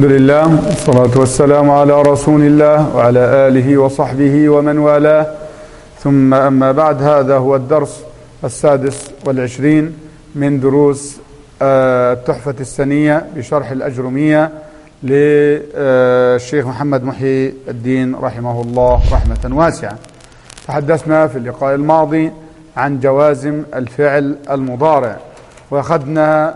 لله والصلاة والسلام على رسول الله وعلى آله وصحبه ومن والاه ثم أما بعد هذا هو الدرس السادس والعشرين من دروس التحفة السنية بشرح الأجرمية للشيخ محمد محي الدين رحمه الله رحمة واسعة تحدثنا في اللقاء الماضي عن جوازم الفعل المضارع واخذنا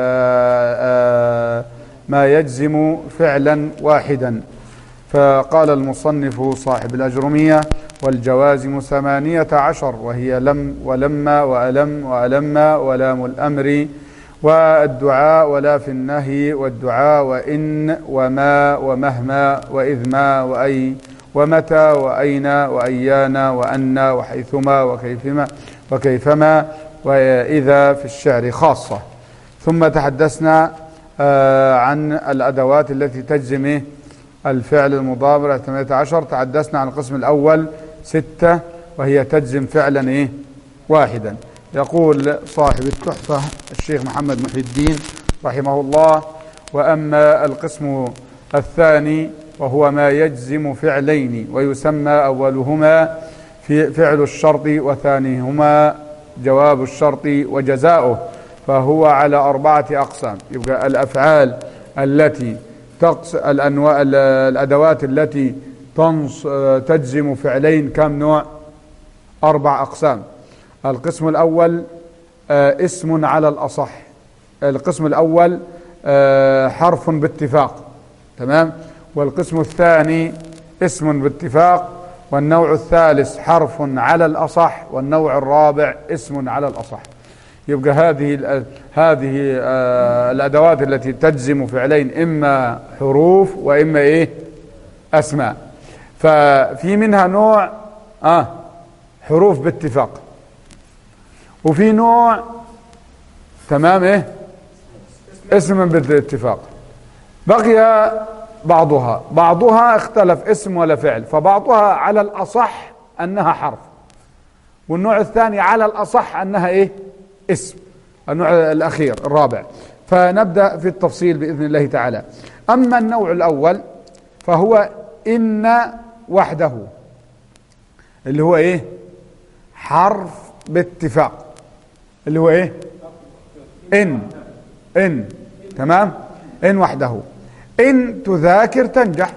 ما يجزم فعلا واحدا فقال المصنف صاحب الأجرمية والجوازم ثمانية عشر وهي لم ولما وألم وألم ولام الأمر والدعاء ولا في النهي والدعاء وإن وما ومهما وإذ ما وأي ومتى وأين وأيانا وأن وحيثما وكيفما وكيفما وإذا في الشعر خاصة ثم تحدثنا عن الأدوات التي تجزم الفعل المضارع 18 تحدثنا عن القسم الأول ستة وهي تجزم فعلا إيه واحدا يقول صاحب التحفة الشيخ محمد محي الدين رحمه الله وأما القسم الثاني وهو ما يجزم فعلين ويسمى أولهما في فعل الشرط وثانيهما جواب الشرط وجزاؤه فهو على أربعة أقسام يبقى الأفعال التي تقص الأنواع الأدوات التي تنص تجزم فعلين كم نوع أربع أقسام القسم الأول اسم على الأصح القسم الأول حرف باتفاق تمام والقسم الثاني اسم باتفاق والنوع الثالث حرف على الأصح والنوع الرابع اسم على الأصح يبقى هذه هذه الادوات التي تجزم فعلين اما حروف واما ايه اسماء ففي منها نوع اه حروف باتفاق وفي نوع تمام ايه اسم بالاتفاق بقي بعضها بعضها اختلف اسم ولا فعل فبعضها على الاصح انها حرف والنوع الثاني على الاصح انها ايه اسم النوع الأخير الرابع فنبدأ في التفصيل بإذن الله تعالى أما النوع الأول فهو إن وحده اللي هو إيه حرف باتفاق اللي هو إيه إن إن تمام إن وحده إن تذاكر تنجح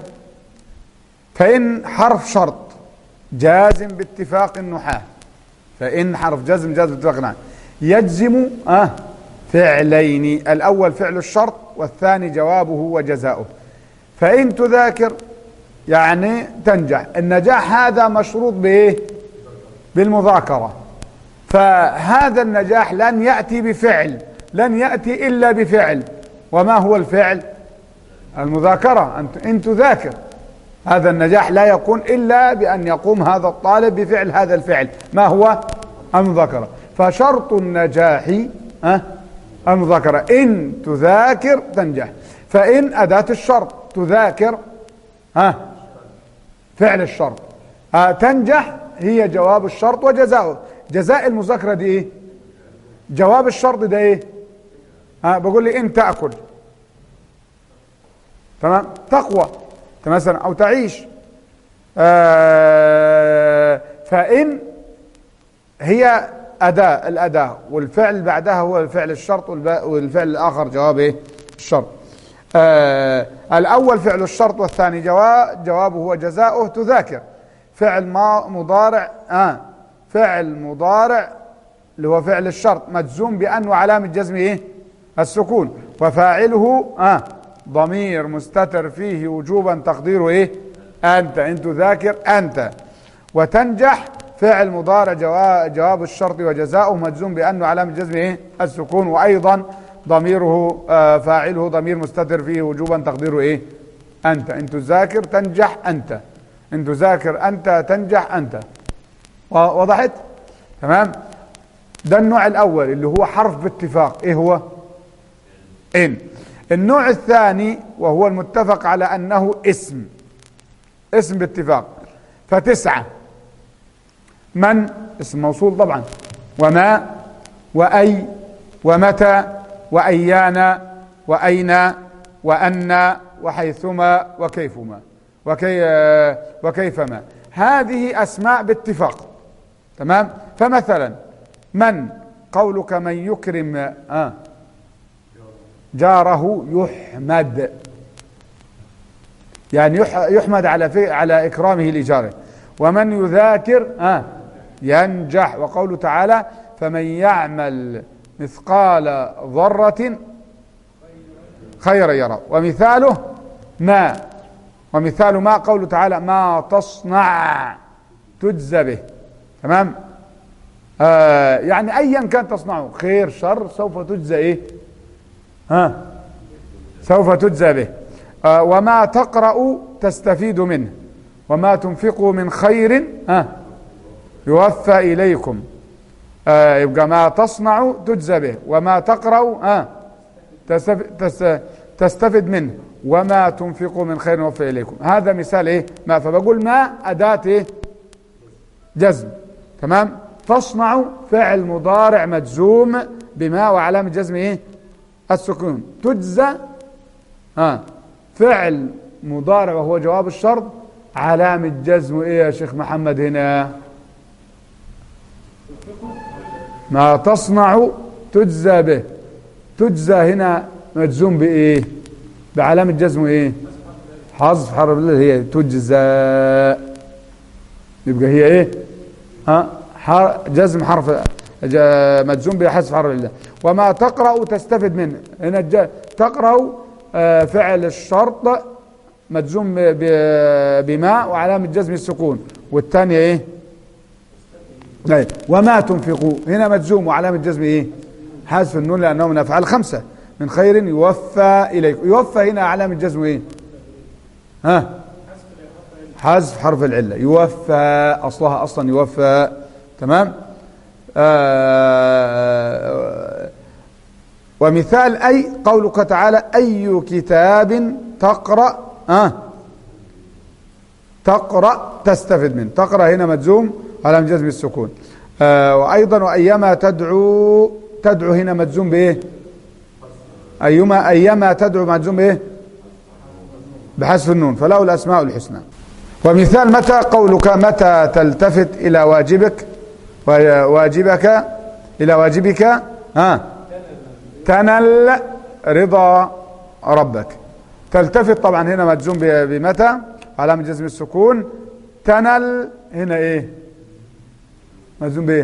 فإن حرف شرط جازم باتفاق النحاة فإن حرف جزم جازم باتفاق النحاة يجزم آه فعلين الأول فعل الشرط والثاني جوابه وجزاؤه فإن تذاكر يعني تنجح النجاح هذا مشروط بإيه بالمذاكرة فهذا النجاح لن يأتي بفعل لن يأتي إلا بفعل وما هو الفعل المذاكرة أن تذاكر هذا النجاح لا يكون إلا بأن يقوم هذا الطالب بفعل هذا الفعل ما هو المذاكرة فشرط النجاح أه المذاكرة إن تذاكر تنجح فإن أداة الشرط تذاكر ها أه فعل الشرط أه تنجح هي جواب الشرط وجزاؤه جزاء المذاكرة دي إيه جواب الشرط ده إيه ها بقول لي إن تأكل تمام تقوى مثلا أو تعيش آه فإن هي أداة الأداة والفعل بعدها هو الفعل الشرط والفعل الآخر جواب إيه؟ الشرط آه الأول فعل الشرط والثاني جواب جوابه هو جزاؤه تذاكر فعل ما مضارع آه فعل مضارع اللي هو فعل الشرط مجزوم بأنه علامة جزم إيه السكون وفاعله آه ضمير مستتر فيه وجوبا تقديره إيه أنت إن تذاكر أنت وتنجح فعل مضارع جواب, جواب الشرط وجزاؤه مجزوم بأنه علامة جزم إيه؟ السكون وأيضا ضميره آه فاعله ضمير مستتر فيه وجوبا تقديره إيه أنت إن تذاكر تنجح أنت إن تذاكر أنت تنجح أنت وضحت تمام ده النوع الأول اللي هو حرف باتفاق إيه هو إن النوع الثاني وهو المتفق على أنه اسم اسم باتفاق فتسعة من اسم موصول طبعا وما وأي ومتى وأيانا وأين وأن وحيثما وكيفما وكي وكيفما هذه أسماء باتفاق تمام فمثلا من قولك من يكرم آه جاره يحمد يعني يحمد على على إكرامه لجاره ومن يذاكر آه ينجح وقوله تعالى فمن يعمل مثقال ذرة خيرا يرى ومثاله ما ومثال ما قوله تعالى ما تصنع تجزى به تمام آه يعني ايا كان تصنعه خير شر سوف تجزى ايه ها سوف تجزى به آه وما تقرأ تستفيد منه وما تنفقوا من خير ها يوفى إليكم آه يبقى ما تصنع تجزى به وما تقرأ ها تستفد منه وما تنفقوا من خير يوفى إليكم هذا مثال إيه ما فبقول ما أداة إيه جزم تمام تصنع فعل مضارع مجزوم بما وعلامة جزم إيه السكون تجزى آه فعل مضارع وهو جواب الشرط علامة جزم إيه يا شيخ محمد هنا ما تصنع تجزى به تجزى هنا مجزوم بإيه بعلامة جزم إيه حذف حرف اللي هي تجزى يبقى هي إيه ها جزم حرف مجزوم بحذف حرف الله وما تقرأ تستفد منه هنا تقرأ آه، فعل الشرط مجزوم بما وعلامة جزم السكون والثانية ايه طيب وما تنفقوا هنا مجزوم وعلامة جزم ايه حذف النون لأنه من أفعال خمسة من خير يوفى إليكم يوفى هنا علامة جزم ايه ها حذف حرف العلة يوفى أصلها أصلا يوفى تمام آه ومثال أي قولك تعالى أي كتاب تقرأ آه تقرأ تستفد منه تقرأ هنا مجزوم على جزم السكون آه وأيضا وأيما تدعو تدعو هنا مجزوم بإيه أيما أيما تدعو مجزوم بإيه بحذف النون فله الأسماء الحسنى ومثال متى قولك متى تلتفت إلى واجبك واجبك إلى واجبك ها آه تنل رضا ربك تلتفت طبعا هنا مجزوم بمتى علامة جزم السكون تنل هنا ايه مجزوم بايه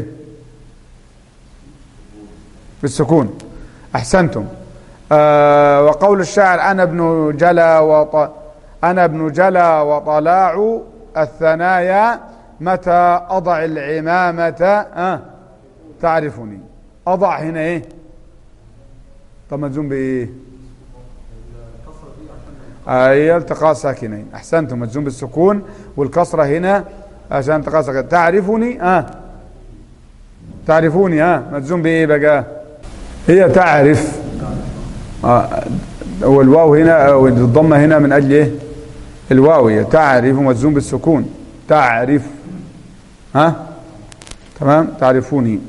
بالسكون احسنتم آه وقول الشاعر انا ابن جلا وط انا ابن جلا وطلاع الثنايا متى اضع العمامة آه تعرفني اضع هنا ايه طب مجزوم بايه اي التقاء ساكنين احسنتم مجزوم بالسكون والكسره هنا عشان التقاء ساكنين تعرفني اه تعرفوني اه مجزوم بايه بقى هي تعرف آه والواو هنا والضمه هنا من اجل ايه الواو هي تعرف مجزوم بالسكون تعرف ها تمام تعرفوني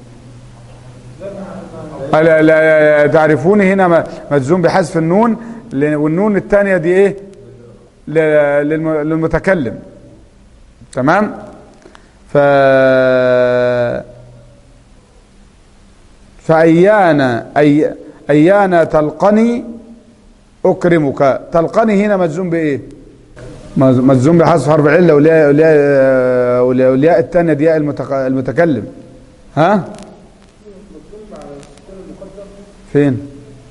لا لا تعرفوني هنا مجزوم بحذف النون والنون الثانية دي ايه للمتكلم تمام ف فأيانا أي أيانا تلقني أكرمك تلقني هنا مجزوم بإيه مجزوم بحذف حرف علة والياء والياء الثانية دي المتكلم ها فين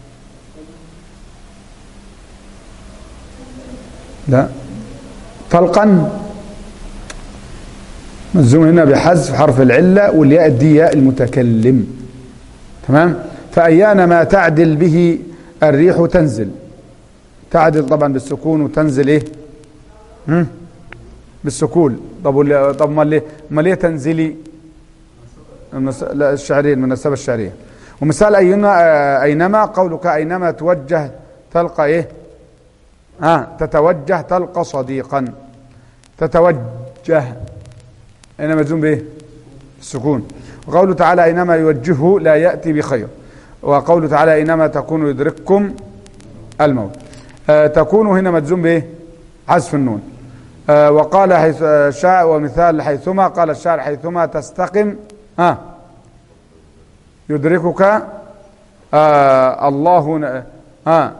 لا طلقا مجزوم هنا بحذف حرف العلة والياء دي ياء المتكلم تمام فأيان ما تعدل به الريح تنزل تعدل طبعا بالسكون وتنزل ايه هم؟ بالسكون طب طب ما ليه ما ليه تنزلي لا الشعريه المناسبه الشعريه ومثال أينا أينما قولك أينما توجه تلقى إيه آه تتوجه تلقى صديقا تتوجه أين مجزوم بإيه السكون وقوله تعالى أينما يوجهه لا يأتي بخير وقوله تعالى أينما تكون يدرككم الموت آه تكون هنا مجزوم بايه حذف النون آه وقال حيث آه شاء ومثال حيثما قال الشاعر حيثما تستقم ها يدركك آه الله ن- آه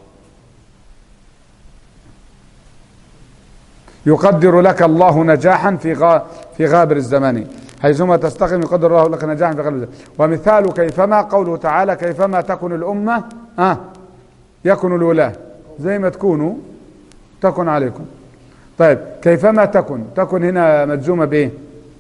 يقدر لك الله نجاحا في غا في غابر الزمان حيثما تستقم يقدر الله لك نجاحا في غابر الزمان ومثال كيفما قوله تعالى كيفما تكن الأمة آه يكن الولاة زي ما تكونوا تكن عليكم طيب كيفما تكن تكن هنا مجزومة بإيه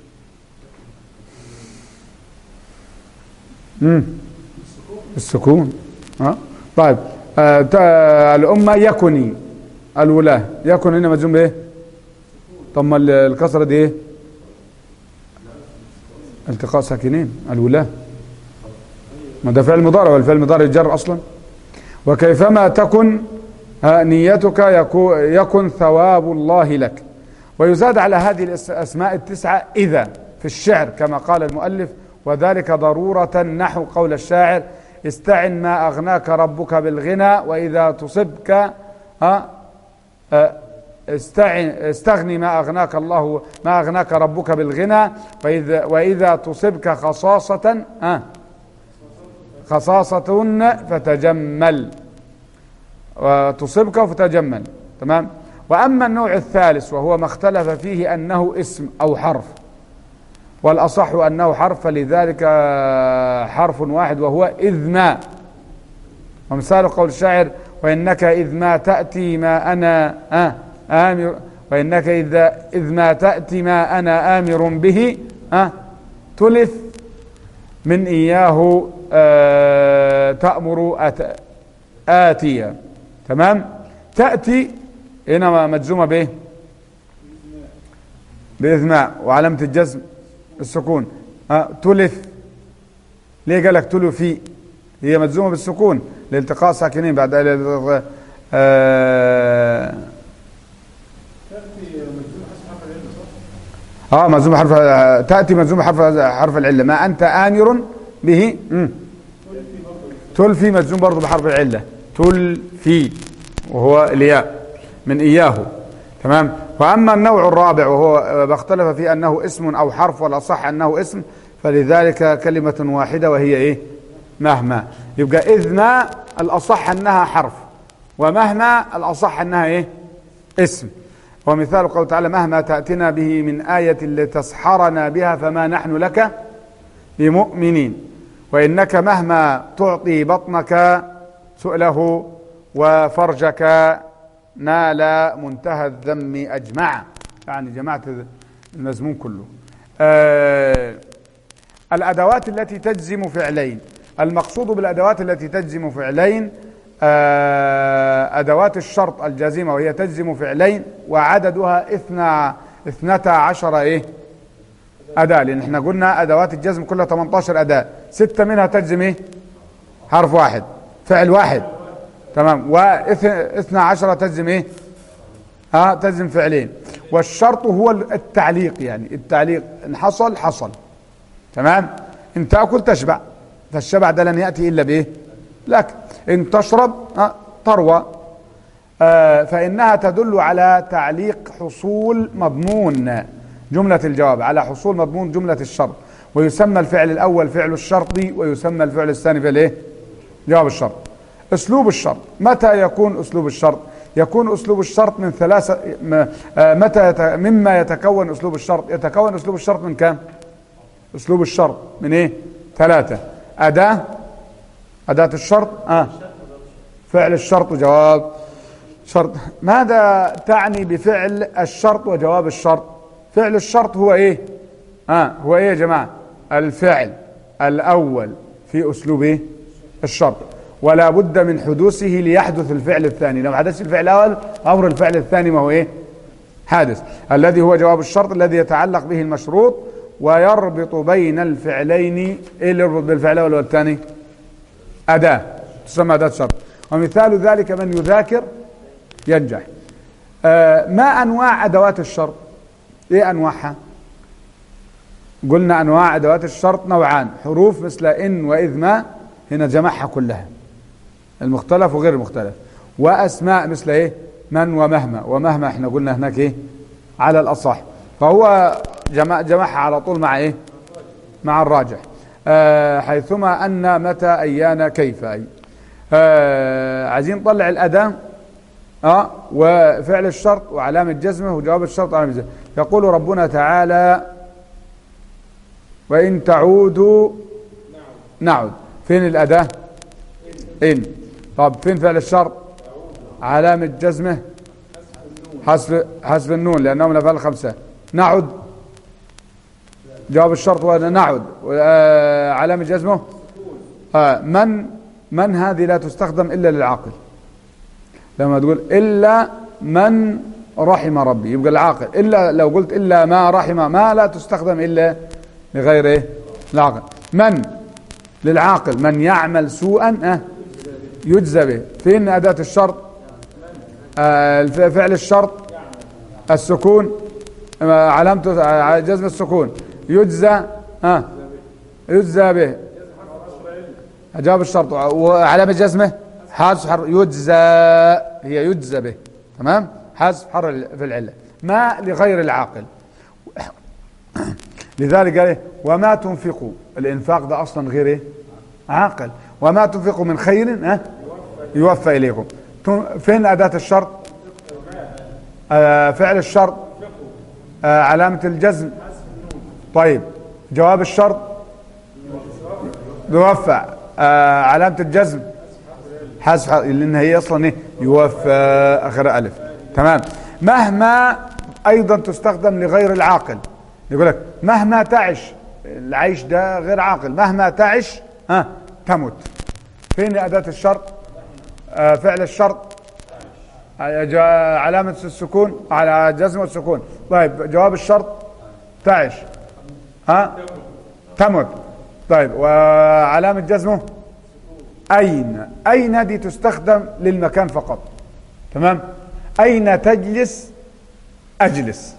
مم. السكون ها طيب آه تا- الأمة يكني الولاة يكن هنا مجزوم بإيه طب ما ال- الكسرة دي إيه التقاء ساكنين الولاة ما ده فعل مضارع والفعل المضارع يجر أصلا وكيفما تكن ها، نيتك يكو- يكن ثواب الله لك ويزاد على هذه الأسماء التسعة إذا في الشعر كما قال المؤلف وذلك ضرورة نحو قول الشاعر استعن ما أغناك ربك بالغنى وإذا تصبك ها آه، استعن استغني ما أغناك الله ما أغناك ربك بالغنى وإذا, وإذا تصبك خصاصة ها خصاصة فتجمل وتصبك فتجمل تمام وأما النوع الثالث وهو ما اختلف فيه أنه اسم أو حرف والأصح أنه حرف فلذلك حرف واحد وهو إذ ما ومثال قول الشاعر وإنك إذ ما تأتي ما أنا آه آمر وإنك إذا إذ ما تأتي ما أنا آمر به آه تلف من إياه آه تأمر أت آتيا تمام تأتي هنا مجزومة بإيه بإذماء وعلامة الجزم السكون آه تلف ليه قال لك تلفي هي مجزومة بالسكون لالتقاء ساكنين بعد آه آه اه مجزوم حرف تأتي مجزوم حرف حرف العلة ما أنت آمر به مم. تلفي مجزوم برضه بحرف العلة تلفي وهو الياء من إياه تمام وأما النوع الرابع وهو باختلف فيه أنه اسم أو حرف والأصح أنه اسم فلذلك كلمة واحدة وهي إيه مهما يبقى إذ ما الأصح أنها حرف ومهما الأصح أنها إيه اسم ومثال قوله تعالى مهما تأتنا به من آية لتسحرنا بها فما نحن لك بمؤمنين وإنك مهما تعطي بطنك سؤله وفرجك نال منتهى الذم أجمع يعني جماعة المزمون كله آه الأدوات التي تجزم فعلين المقصود بالأدوات التي تجزم فعلين آه أدوات الشرط الجازمة وهي تجزم فعلين وعددها اثنى اثنتا عشر إيه أداة لأن احنا قلنا أدوات الجزم كلها 18 أداة ستة منها تجزم إيه حرف واحد فعل واحد تمام واثنى عشرة تجزم إيه ها تجزم فعلين والشرط هو التعليق يعني التعليق إن حصل حصل تمام إن تأكل تشبع فالشبع ده لن يأتي إلا بإيه لك إن تشرب ها تروى آه فإنها تدل على تعليق حصول مضمون جملة الجواب على حصول مضمون جملة الشرط ويسمى الفعل الأول فعل الشرط ويسمى الفعل الثاني فعل إيه جواب الشرط أسلوب الشرط متى يكون أسلوب الشرط يكون أسلوب الشرط من ثلاثة متى يت... مما يتكون أسلوب الشرط يتكون أسلوب الشرط من كام أسلوب الشرط من إيه ثلاثة أداة أداة الشرط آه. فعل الشرط وجواب شرط ماذا تعني بفعل الشرط وجواب الشرط فعل الشرط هو إيه آه. هو إيه يا جماعة الفعل الأول في أسلوب إيه الشرط ولا بد من حدوثه ليحدث الفعل الثاني لو حدث الفعل الأول أمر الفعل الثاني ما هو إيه حادث الذي هو جواب الشرط الذي يتعلق به المشروط ويربط بين الفعلين ايه اللي يربط بين الفعل الاول والثاني اداه تسمى اداه شرط ومثال ذلك من يذاكر ينجح آه ما انواع ادوات الشرط ايه انواعها قلنا انواع ادوات الشرط نوعان حروف مثل ان واذ ما هنا جمعها كلها المختلف وغير المختلف وأسماء مثل إيه من ومهما ومهما احنا قلنا هناك إيه على الأصح فهو جمع جمعها على طول مع إيه مع الراجح آه حيثما أن متى أيان كيف أي آه عايزين نطلع الأداة آه وفعل الشرط وعلامة جزمه وجواب الشرط وعلامة جزمه يقول ربنا تعالى وإن تعودوا نعود فين الأداة إن طب فين فعل الشرط علامة جزمه حسب حسب النون لأنه من الأفعال الخمسة نعد جواب الشرط ونعد آه علامة جزمه آه من من هذه لا تستخدم إلا للعاقل لما تقول إلا من رحم ربي يبقى العاقل إلا لو قلت إلا ما رحم ما لا تستخدم إلا لغير إيه العاقل من للعاقل من يعمل سوءا أه يجزى به فين أداة الشرط آه فعل الشرط السكون آه علامته آه جزم السكون يجزى ها يجزى به جواب الشرط وعلامة جزمه حذف حر يجزى هي يجزى به تمام حذف حر في العلة ما لغير العاقل لذلك قال إيه؟ وما تنفقوا الانفاق ده اصلا غير ايه عاقل وما تنفقوا من خير ها يوفى اليكم فين اداه الشرط آه فعل الشرط آه علامه الجزم طيب جواب الشرط يوفى آه علامه الجزم حذف لان هي اصلا ايه يوفى اخر الف تمام مهما ايضا تستخدم لغير العاقل يقول لك مهما تعش العيش ده غير عاقل مهما تعش ها تمت فين اداه الشرط آه فعل الشرط علامه السكون على جزم السكون طيب جواب الشرط تعش ها تمت طيب وعلامه جزمه أين أين دي تستخدم للمكان فقط تمام أين تجلس أجلس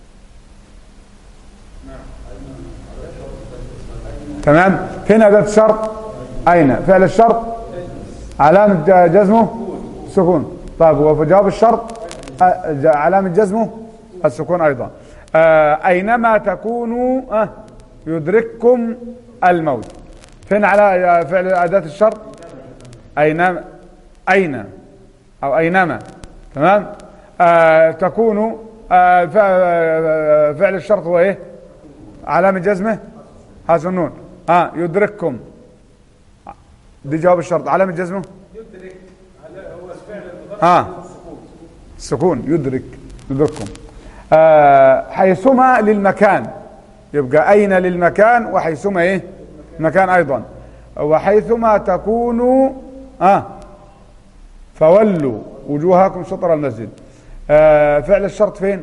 تمام فين أداة الشرط أين فعل الشرط علامة جزمه سكون طيب وفي جواب الشرط علامة جزمه السكون أيضا أينما تكونوا يدرككم الموت فين على فعل أداة الشرط أين أين أو أينما تمام آه تكون آه فعل الشرط هو إيه علامة جزمه حذف النون ها آه يدرككم دي جواب الشرط علامة جزمه يدرك هو فعل ها السكون يدرك يدرككم آه حيثما للمكان يبقى أين للمكان وحيثما إيه مكان أيضا وحيثما تكونوا آه فولوا وجوهكم شطر المسجد آه فعل الشرط فين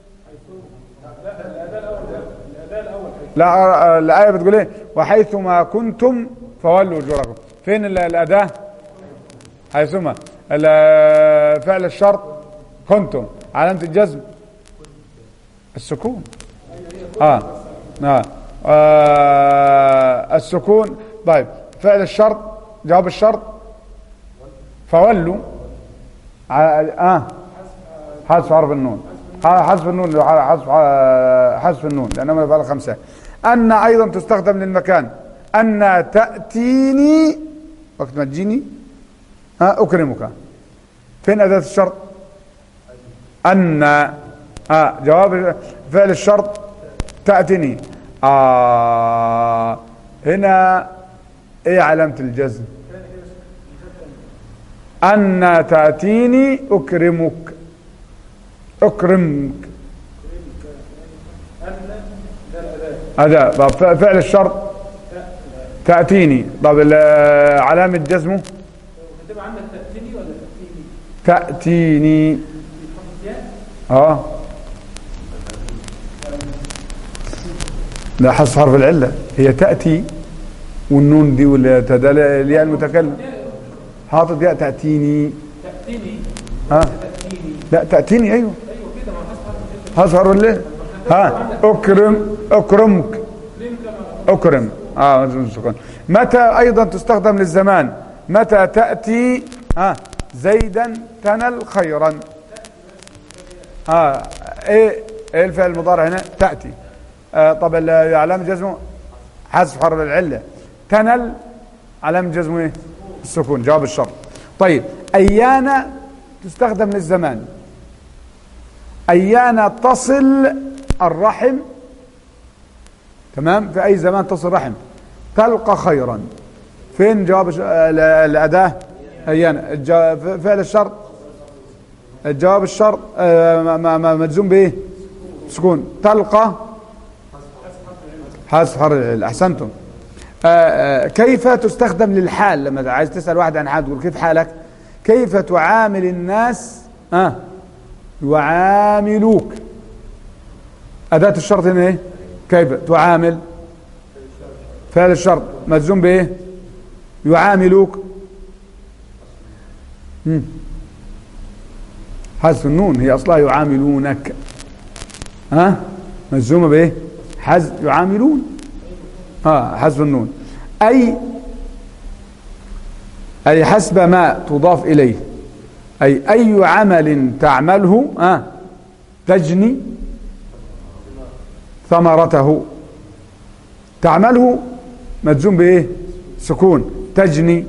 لا الآية بتقول ايه وحيثما كنتم فولوا وجوهكم فين الأداة حيثما فعل الشرط كنتم علامة الجزم السكون آه. آه. آه. السكون طيب فعل الشرط جواب الشرط فولوا اه حذف حرف النون حذف النون حذف حذف النون لانه من الافعال الخمسه ان ايضا تستخدم للمكان ان تاتيني وقت ما تجيني ها اكرمك فين اداه الشرط ان اه جواب فعل الشرط تاتني آه هنا ايه علامه الجزم أن تأتيني أكرمك أكرمك هذا فعل الشرط تأتيني طب علامة جزمه تأتيني ولا تأتيني تأتيني اه لا حذف حرف العلة هي تأتي والنون دي والياء المتكلم حاطط ياء تأتيني تأتيني ها تأتيني لا تأتيني ايوه ايوه كده ما هظهر ولا ها اكرم اكرمك اكرم اه متى ايضا تستخدم للزمان متى تأتي ها زيدا تنل خيرا ها ايه ايه الفعل المضارع هنا تأتي آه طب علامة جزمه حذف حرف العلة تنل علامة جزمه ايه السكون جواب الشرط طيب ايانا تستخدم للزمان ايانا تصل الرحم تمام في اي زمان تصل رحم تلقى خيرا فين جواب الاداه ايانا فعل الشرط الجواب الشرط مجزوم بايه سكون تلقى حذف حرف احسنتم كيف تستخدم للحال لما عايز تسال واحد عن حال تقول كيف حالك كيف تعامل الناس اه يعاملوك اداه الشرط هنا ايه كيف تعامل فعل الشرط مجزوم بايه يعاملوك حذف النون هي اصلها يعاملونك ها أه؟ مجزومه بايه حذف يعاملون اه حذف النون اي اي حسب ما تضاف اليه اي اي عمل تعمله آه تجني ثمرته تعمله مجزوم بايه سكون تجني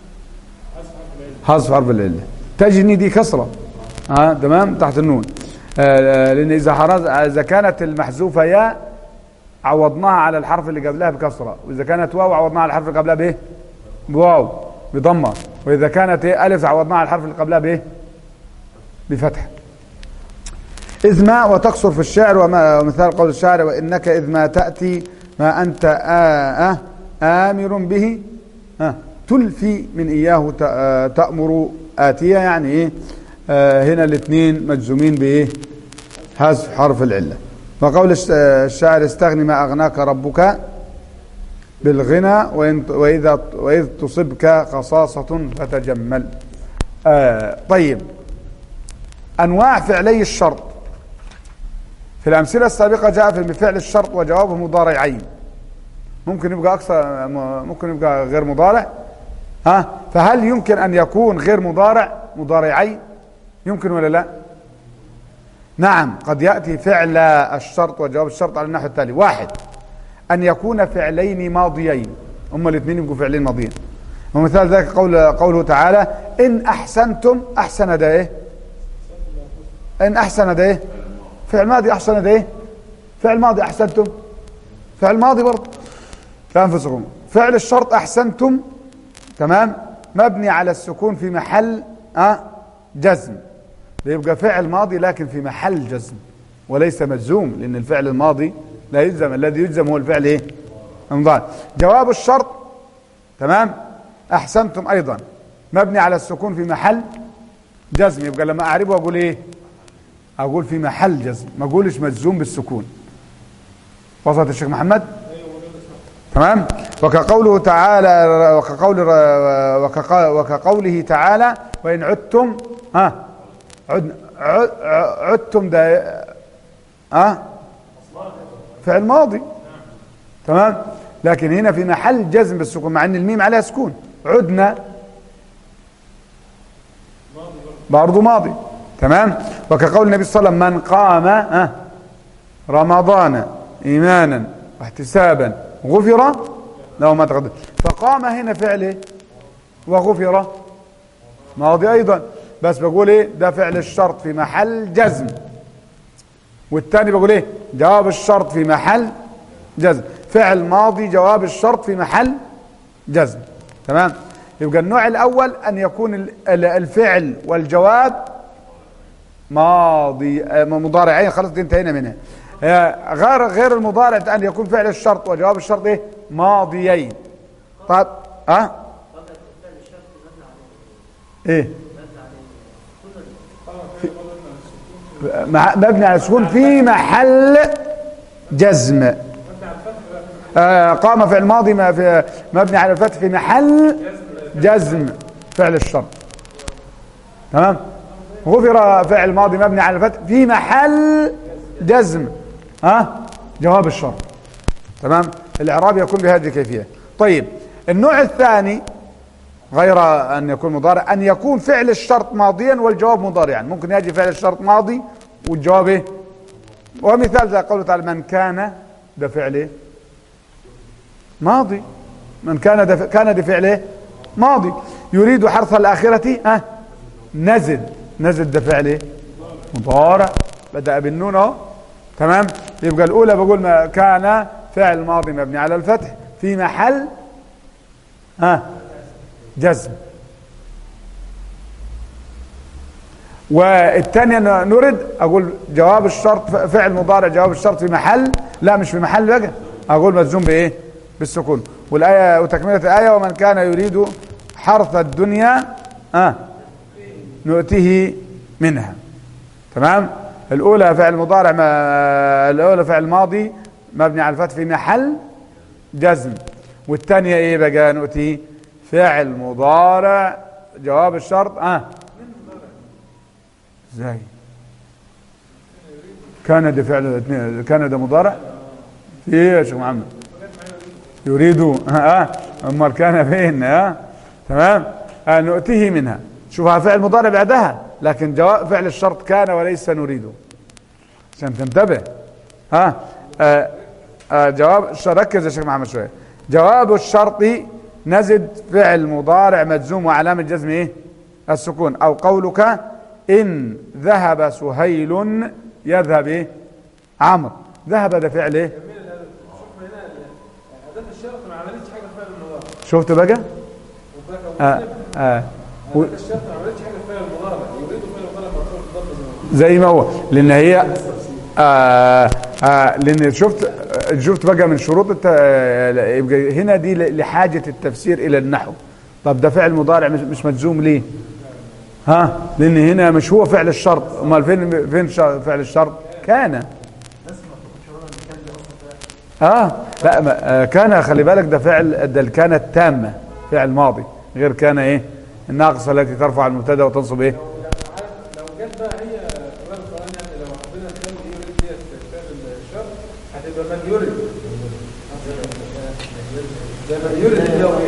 حذف حرف العله تجني دي كسره اه تمام تحت النون آه لان اذا حرز اذا كانت المحذوفه ياء عوضناها على الحرف اللي قبلها بكسره واذا كانت واو عوضناها على الحرف اللي قبلها بايه بواو بضمه واذا كانت ايه الف عوضناها على الحرف اللي قبلها بايه بفتح إذ ما وتقصر في الشعر ومثال قول الشاعر وإنك إذ ما تأتي ما أنت آه آه آمر به آه تلفي من إياه تأمر آتية يعني إيه آه هنا الاثنين مجزومين بإيه حذف حرف العلة وقول الشاعر استغني ما أغناك ربك بالغنى وإذا وإذ تصبك خصاصة فتجمل آه طيب أنواع فعلي الشرط في الأمثلة السابقة جاء في فعل الشرط وجوابه مضارعين ممكن يبقى أكثر ممكن يبقى غير مضارع ها فهل يمكن أن يكون غير مضارع مضارعين يمكن ولا لا نعم قد يأتي فعل الشرط وجواب الشرط على النحو التالي واحد أن يكون فعلين ماضيين هما الاثنين يبقوا فعلين ماضيين ومثال ذلك قول قوله تعالى إن أحسنتم أحسن ده إيه إن أحسن ده إيه فعل ماضي أحسن ده إيه فعل ماضي أحسنتم فعل ماضي برضه فأنفسكم فعل الشرط أحسنتم تمام مبني على السكون في محل أه جزم يبقى فعل ماضي لكن في محل جزم وليس مجزوم لأن الفعل الماضي لا يجزم الذي يجزم هو الفعل ايه المضارع جواب الشرط تمام احسنتم ايضا مبني على السكون في محل جزم يبقى لما اعربه اقول ايه اقول في محل جزم ما اقولش مجزوم بالسكون وصلت الشيخ محمد تمام وكقوله تعالى وكقول وكقوله تعالى وان عدتم ها عدنا عدتم ده ها فعل ماضي تمام لكن هنا في محل جزم بالسكون مع ان الميم عليها سكون عدنا برضه ماضي تمام وكقول النبي صلى الله عليه وسلم من قام أه رمضان ايمانا واحتسابا غفر له ما تقدم فقام هنا فعله وغفر ماضي ايضا بس بقول ايه ده فعل الشرط في محل جزم والثاني بقول ايه جواب الشرط في محل جزم فعل ماضي جواب الشرط في محل جزم تمام يبقى النوع الاول ان يكون الفعل والجواب ماضي مضارعين خلاص دي انتهينا منها غير غير المضارع ان يكون فعل الشرط وجواب الشرط ايه ماضيين طيب ها أه؟ ايه مبني على السكون في محل جزم آه قام فعل ماضي ما في مبني على الفتح في محل جزم فعل الشرط تمام غفر فعل ماضي مبني على الفتح في محل جزم ها آه جواب الشرط تمام الاعراب يكون بهذه الكيفيه طيب النوع الثاني غير أن يكون مضارع أن يكون فعل الشرط ماضيا والجواب مضارعا ممكن يأتي فعل الشرط ماضي والجواب إيه؟ ومثال ذا قوله تعالى من كان ده فعل إيه؟ ماضي من كان ده كان ده فعل إيه؟ ماضي يريد حرث الآخرة ها نزل نزل ده فعل إيه؟ مضارع بدأ بالنون اهو تمام يبقى الأولى بقول ما كان فعل ماضي مبني على الفتح في محل ها جزم والثانية نرد أقول جواب الشرط فعل مضارع جواب الشرط في محل لا مش في محل بقى أقول مجزوم بإيه بالسكون والآية وتكملة الآية ومن كان يريد حرث الدنيا آه نؤتيه منها تمام الأولى فعل مضارع ما الأولى فعل ماضي مبني على الفتح في محل جزم والثانية إيه بقى نؤتيه فعل مضارع جواب الشرط اه ازاي كان ده فعل كان ده مضارع في ايه يا شيخ محمد يريد اه امال كان فين اه تمام آه نؤتيه منها شوفها فعل مضارع بعدها لكن جواب فعل الشرط كان وليس نريده عشان تنتبه ها آه آه جواب ركز يا شيخ محمد شويه جواب الشرط نزد فعل مضارع مجزوم وعلامة جزم ايه السكون او قولك ان ذهب سهيل يذهب ايه عمرو ذهب ده فعل ايه شفت بقى آه آه و... زي ما هو لان هي آه آه لان شفت شفت بقى من شروط الت... يبقى هنا دي لحاجة التفسير إلى النحو طب ده فعل مضارع مش, مش مجزوم ليه ها لأن هنا مش هو فعل الشرط امال فين فين فعل الشرط كان اه لا ما كان خلي بالك ده فعل ده كان التامة فعل ماضي غير كان ايه الناقصة التي ترفع المبتدا وتنصب ايه لو جت بقى هي كمان القرآن يعني لو حبينا نتكلم يريد ديت فعل الشر هتبقى من يريد ده من يريد الله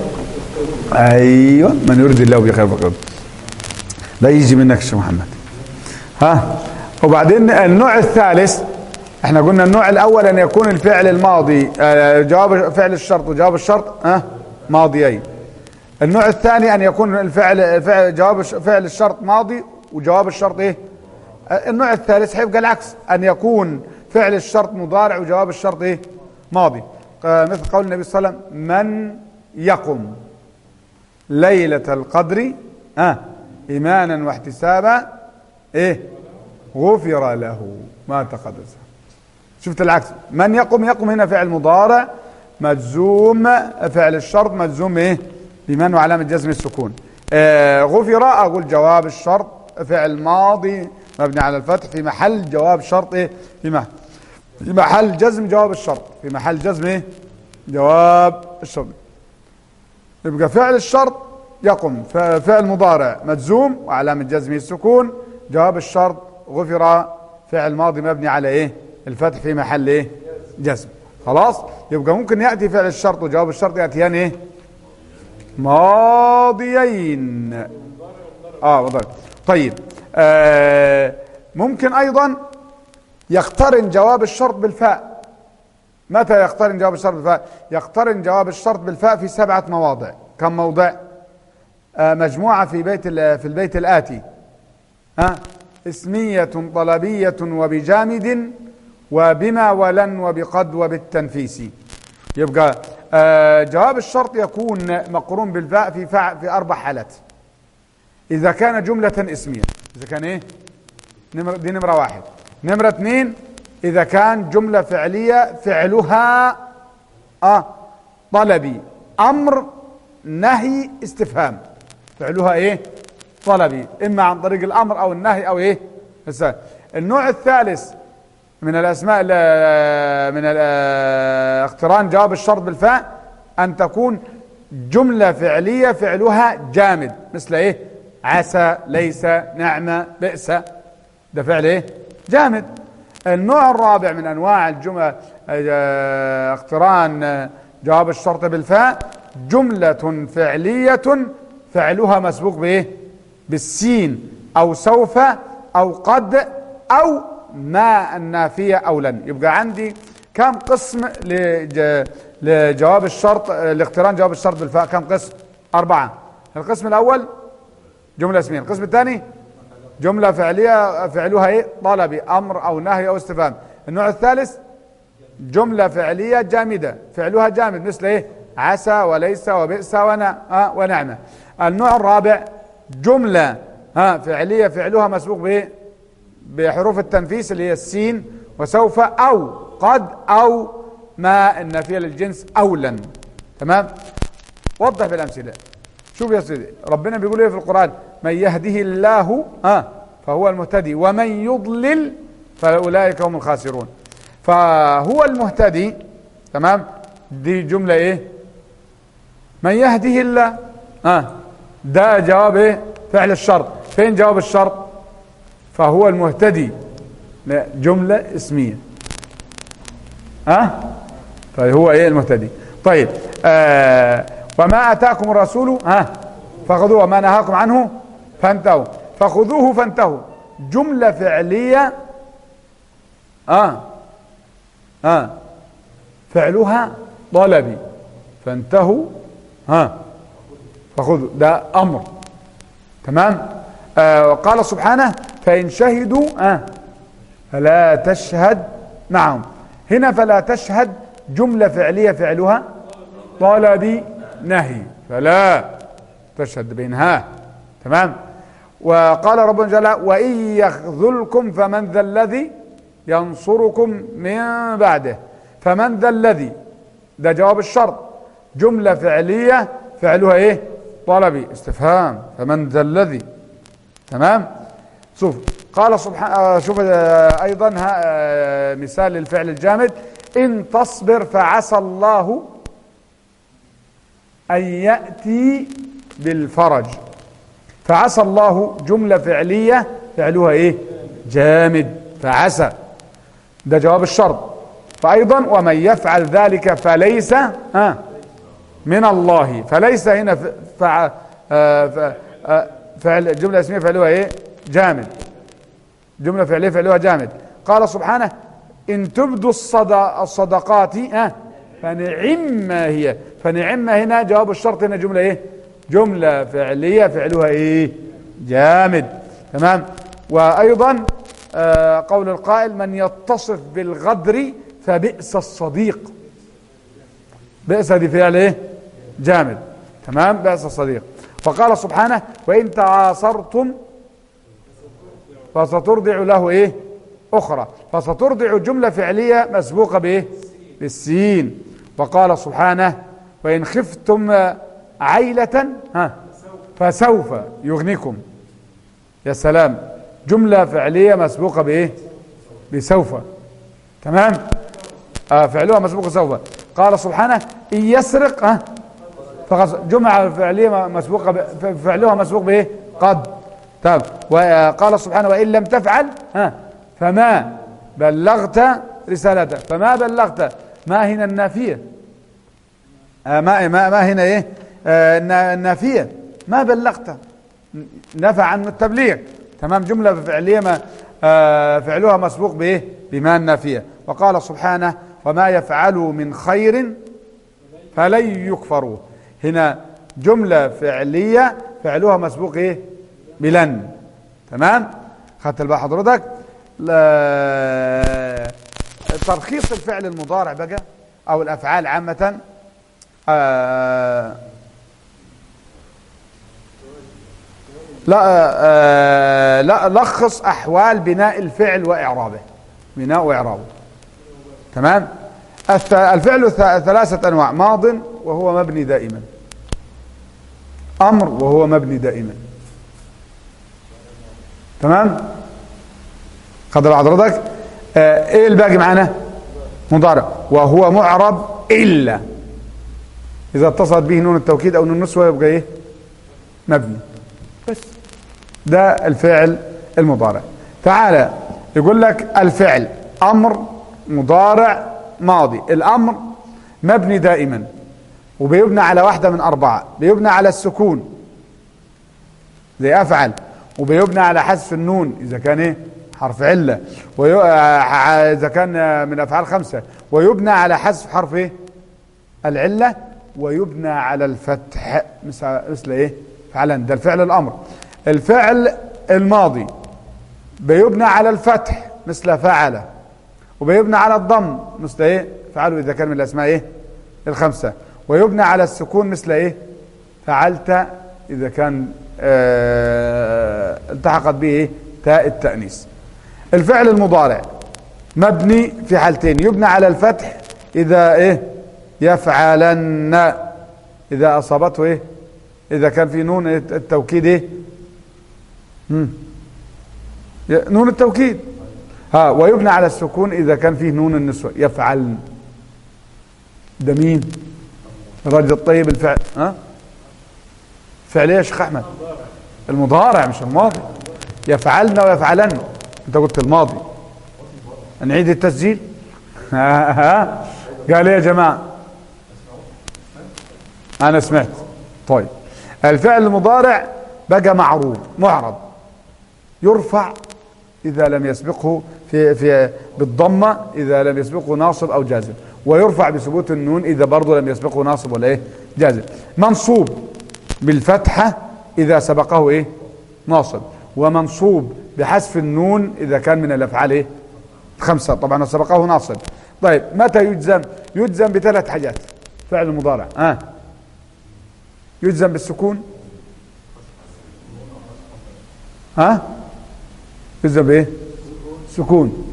ايوه من يريد الله به خير فقط لا يجي منك يا محمد ها وبعدين النوع الثالث احنا قلنا النوع الاول ان يكون الفعل الماضي آه جواب فعل الشرط وجواب الشرط ها ماضيين النوع الثاني ان يكون الفعل فعل جواب فعل الشرط ماضي وجواب الشرط ايه النوع الثالث هيبقى العكس ان يكون فعل الشرط مضارع وجواب الشرط ايه ماضي مثل قول النبي صلى الله عليه وسلم من يقم ليلة القدر آه إيمانا واحتسابا إيه غفر له ما تقدس شفت العكس من يقم يقم هنا فعل مضارع مجزوم فعل الشرط مجزوم إيه بمن وعلامة جزم السكون آه غفر أقول جواب الشرط فعل ماضي مبني على الفتح في محل جواب شرط إيه في محل في محل جزم جواب الشرط في محل جزم إيه جواب الشرط يبقى فعل الشرط يقم فعل مضارع مجزوم وعلامة جزمه السكون جواب الشرط غفر فعل ماضي مبني على ايه الفتح في محل ايه جزم خلاص يبقى ممكن يأتي فعل الشرط وجواب الشرط يأتيان ايه ماضيين اه مضارع طيب آه ممكن ايضا يقترن جواب الشرط بالفاء متى يقترن جواب الشرط بالفاء يقترن جواب الشرط بالفاء في سبعة مواضع كم موضع آه مجموعة في بيت في البيت الآتي ها اسمية طلبية وبجامد وبما ولن وبقد وبالتنفيس يبقى آه جواب الشرط يكون مقرون بالفاء في فع في أربع حالات إذا كان جملة اسمية إذا كان إيه نمرة دي نمرة واحد نمرة اثنين إذا كان جملة فعلية فعلها آه طلبي أمر نهي استفهام فعلها إيه طلبي إما عن طريق الأمر أو النهي أو إيه النوع الثالث من الأسماء من اقتران جواب الشرط بالفاء أن تكون جملة فعلية فعلها جامد مثل إيه عسى ليس نعمة بئس ده فعل إيه جامد النوع الرابع من أنواع الجمل اقتران جواب الشرط بالفاء جملة فعلية فعلها مسبوق بايه بالسين او سوف او قد او ما النافية او لن يبقى عندي كم قسم لج... لجواب الشرط لاقتران جواب الشرط بالفاء كم قسم اربعة القسم الاول جملة اسمية القسم الثاني جملة فعلية فعلها ايه طلبي امر او نهي او استفهام النوع الثالث جملة فعلية جامدة فعلها جامد مثل ايه عسى وليس وبئس ونا آه ونعمة النوع الرابع جملة ها فعلية فعلها مسبوق بايه بحروف التنفيس اللي هي السين وسوف او قد او ما النافية للجنس او لن تمام وضح بالامثله شوف يا سيدي ربنا بيقول ايه في القرآن من يهده الله ها فهو المهتدي ومن يضلل فاولئك هم الخاسرون فهو المهتدي تمام دي جملة ايه من يهده الله ها ده جواب ايه فعل الشرط فين جواب الشرط فهو المهتدي لا جملة اسمية ها فهو ايه المهتدي طيب آه وما اتاكم الرسول ها فخذوه وما نهاكم عنه فانتهوا فخذوه فانتهوا جملة فعلية اه اه فعلها طلبي فانتهوا ها فخذوا ده امر تمام آه وقال سبحانه فان شهدوا آه فلا تشهد معهم هنا فلا تشهد جملة فعلية فعلها طلبي نهي فلا تشهد بينها تمام وقال ربنا جل وإن يخذلكم فمن ذا الذي ينصركم من بعده فمن ذا الذي ده جواب الشرط جملة فعلية فعلها ايه طلبي استفهام فمن ذا الذي تمام شوف قال سبحانه شوف ايضا مثال للفعل الجامد ان تصبر فعسى الله ان ياتي بالفرج فعسى الله جمله فعليه فعلها ايه جامد فعسى ده جواب الشرط فايضا ومن يفعل ذلك فليس ها من الله فليس هنا فع فعل جمله اسميه فعلها ايه جامد جمله فعليه فعلها جامد قال سبحانه ان تبدوا الصدقات ها فنعم ما هي فنعم هنا جواب الشرط هنا جمله ايه جمله فعليه فعلها ايه جامد تمام وايضا آه قول القائل من يتصف بالغدر فبئس الصديق بئس دي فعل ايه جامد تمام بئس الصديق وقال سبحانه وان تعاصرتم فسترضع له ايه اخرى فسترضع جمله فعليه مسبوقه بايه بالسين وقال سبحانه وان خفتم عيله ها فسوف يغنيكم يا سلام جمله فعليه مسبوقه بايه بسوف تمام آه فعلها مسبوق سوف قال سبحانه ان يسرق ها جمعه فعليه مسبوقه فعلها مسبوق بايه قد طيب وقال سبحانه وان لم تفعل ها فما بلغت رسالته فما بلغت ما هنا النافيه آه ما ما ما هنا ايه آه النافيه ما بلغت نفى عن التبليغ تمام جمله فعليه ما آه فعلها مسبوق بايه بما النافيه وقال سبحانه وما يفعلوا من خير فلن يكفروا هنا جمله فعليه فعلها مسبوق ايه بلن تمام خدت الباء حضرتك ترخيص الفعل المضارع بقى او الافعال عامه آه لا آه لا لخص احوال بناء الفعل واعرابه بناء واعرابه تمام الفعل ثلاثه انواع ماض وهو مبني دائما امر وهو مبني دائما تمام خد حضرتك آه ايه الباقي معانا مضارع وهو معرب الا اذا اتصلت به نون التوكيد او نون النسوه يبقى ايه مبني بس ده الفعل المضارع تعالى يقول لك الفعل امر مضارع ماضي الامر مبني دائما وبيبنى على واحدة من أربعة بيبنى على السكون زي أفعل وبيبنى على حذف النون إذا كان إيه حرف علة وي... آه، إذا كان آه، من أفعال خمسة ويبنى على حذف حرف إيه العلة ويبنى على الفتح مثل مثل إيه فعلا ده الفعل الأمر الفعل الماضي بيبنى على الفتح مثل فعل وبيبنى على الضم مثل ايه فعلوا اذا كان من الاسماء ايه الخمسه ويبنى على السكون مثل ايه فعلت اذا كان آه التحقت به ايه تاء التانيث الفعل المضارع مبني في حالتين يبنى على الفتح اذا ايه يفعلن اذا اصابته ايه اذا كان في نون التوكيد ايه مم. نون التوكيد ها ويبنى على السكون اذا كان فيه نون النسوة يفعل ده مين الرجل الطيب الفعل ها فعل ايه يا شيخ احمد المضارع مش الماضي يفعلن ويفعلن انت قلت الماضي نعيد التسجيل ها ها قال ايه يا جماعه انا سمعت طيب الفعل المضارع بقى معروض معرض يرفع إذا لم يسبقه في في بالضمة إذا لم يسبقه ناصب أو جازم ويرفع بثبوت النون إذا برضه لم يسبقه ناصب ولا إيه جازم منصوب بالفتحة إذا سبقه إيه ناصب ومنصوب بحذف النون إذا كان من الأفعال إيه خمسة طبعا سبقه ناصب طيب متى يجزم يجزم بثلاث حاجات فعل المضارع آه. يجزم بالسكون ها يجزم بايه سكون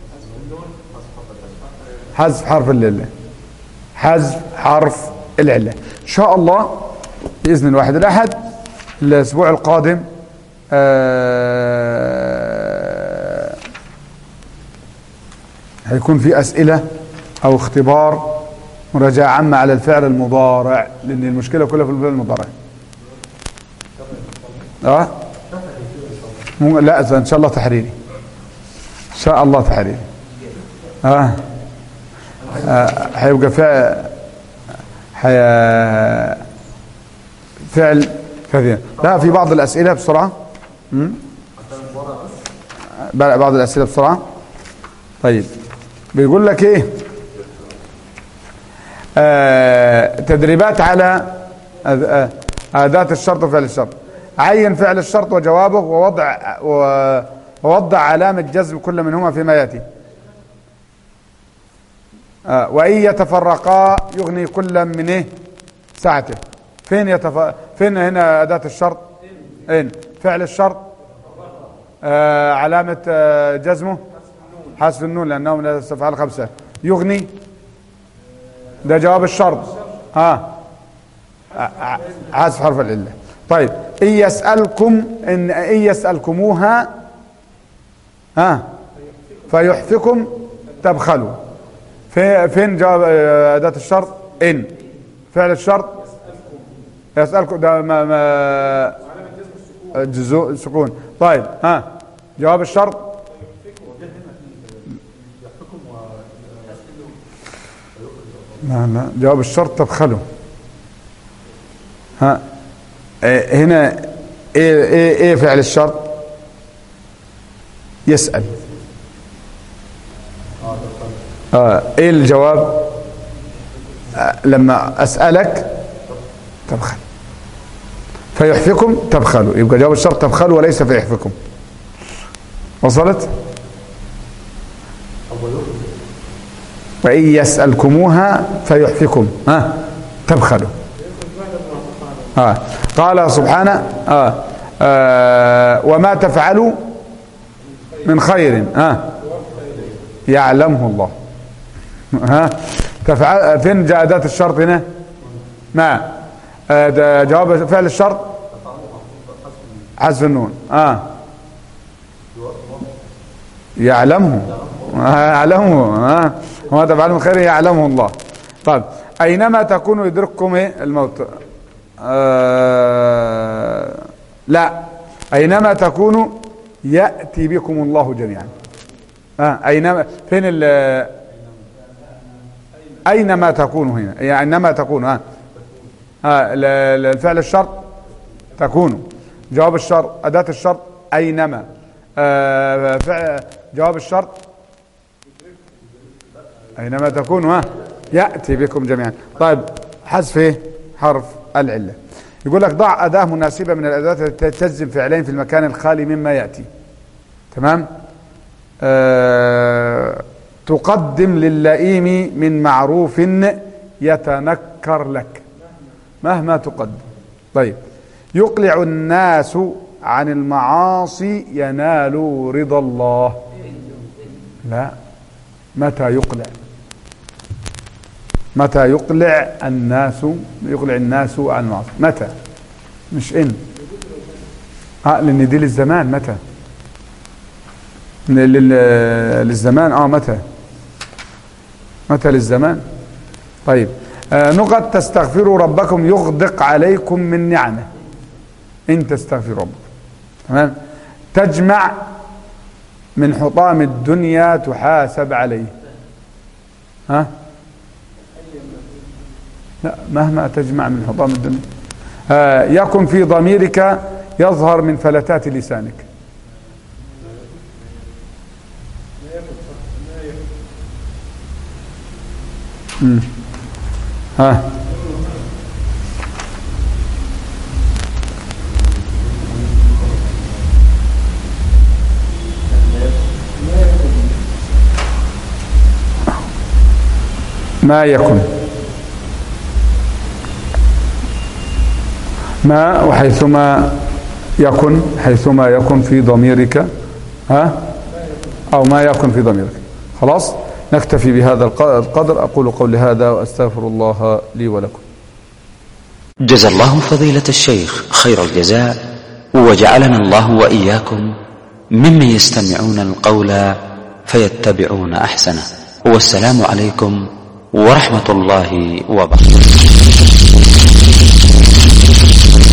حذف حرف العله حذف حرف العله ان شاء الله باذن الواحد الاحد الاسبوع القادم آه هيكون في اسئله او اختبار مراجعه عامه على الفعل المضارع لان المشكله كلها في الفعل المضارع اه مو- لا ان شاء الله تحريري ان شاء الله تحريري اه, آه. هيبقى فعل حي... فعل كثير لا في بعض الاسئله بسرعه مم؟ بعض الاسئله بسرعه طيب بيقول لك ايه آه تدريبات على أد- آه، اداه الشرط وفعل الشرط عين فعل الشرط وجوابه ووضع و- ووضع علامه جزم كل منهما فيما ياتي آه وان يتفرقا يغني كل من ايه ساعته فين يتف... فين هنا اداه الشرط ان فعل الشرط آه علامه آه جزمه حذف النون لانه من الافعال الخمسه يغني ده جواب الشرط ها ع- حذف حرف العله طيب ان يسالكم ان ان يسالكموها ها فيحفكم تبخلوا في- فين جواب آه، اداه الشرط ان فعل الشرط يسالكم ده ما ما جزء سكون طيب ها جواب الشرط لا لا جواب الشرط تبخله ها إيه هنا ايه ايه ايه فعل الشرط يسأل آه ايه الجواب آه لما اسألك تبخل فيحفكم تبخلوا يبقى جواب الشرط تبخلوا وليس فيحفكم وصلت وإن يسألكموها فيحفكم ها تبخلوا آه. قال سبحانه آه. آه. وما تفعلوا من خير آه. يعلمه الله ها تفعل فين جاء أداة الشرط هنا ما آه ده جواب فعل الشرط حذف النون اه يعلمه آه يعلمه آه وما تفعلوا من خير يعلمه الله طيب اينما تكونوا يدرككم ايه الموت آه لا اينما تكونوا ياتي بكم الله جميعا آه اينما فين ال اينما تكونوا هنا يعني اينما تكونوا ها ها ل- ل- الفعل الشرط تكون جواب الشرط أداة الشرط أينما آه، فع- جواب الشرط أينما تكون ها يأتي بكم جميعا طيب حذف إيه؟ حرف العلة يقول لك ضع أداة مناسبة من الأدوات التي تجزم فعلين في المكان الخالي مما يأتي تمام آه تقدم للئيم من معروف يتنكر لك مهما تقدم طيب يقلع الناس عن المعاصي ينال رضا الله لا متى يقلع متى يقلع الناس يقلع الناس عن المعاصي متى مش ان اه لان دي للزمان متى لل- للزمان اه متى متى للزمان طيب آه نقط تستغفروا ربكم يغدق عليكم من نعمه ان تستغفروا ربكم تمام تجمع من حطام الدنيا تحاسب عليه ها لا مهما تجمع من حطام الدنيا آه يكن في ضميرك يظهر من فلتات لسانك مم. ها ما يكن ما وحيثما يكن حيثما يكن في ضميرك ها أو ما يكن في ضميرك خلاص نكتفي بهذا الق- القدر أقول قولي هذا وأستغفر الله لي ولكم جزى الله فضيلة الشيخ خير الجزاء وجعلنا الله وإياكم ممن يستمعون القول فيتبعون أحسنه والسلام عليكم ورحمة الله وبركاته